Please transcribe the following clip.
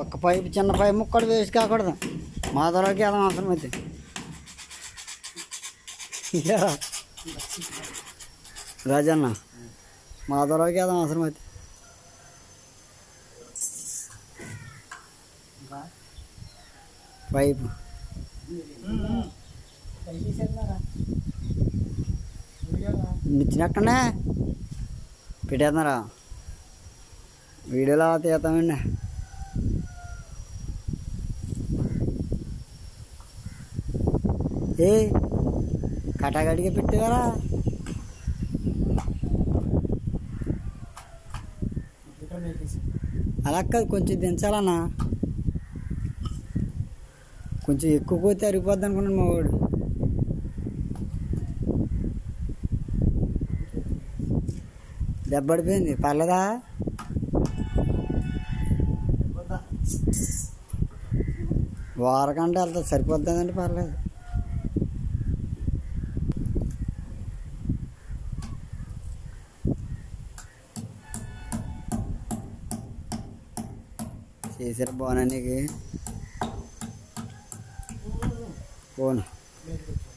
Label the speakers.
Speaker 1: ఒక్క పైపు చిన్న pipe ముక్కడు waste కాకూడదు మా దొరకి ఏదో అవసరం అయితే రాజన్న మా దొరకి ఏదో అవసరం అయితే పైపు మిచ్చినక్కనే పెట్టేస్తున్నారా వీడియోలో తీస్తామండి ఏ కటాగడిగా పెట్టేవారా అలా కాదు కొంచెం దించాలన్నా కొంచెం ఎక్కువ కోతే అరిగిపోద్ది అనుకున్నాను మా వాడు దెబ్బడిపోయింది పర్లేదా వారకంటే వెళ్తుంది సరిపోతుందండి పర్లేదు చేసారు బాగున్నా నీకు ఫోన్
Speaker 2: బయటకు వచ్చి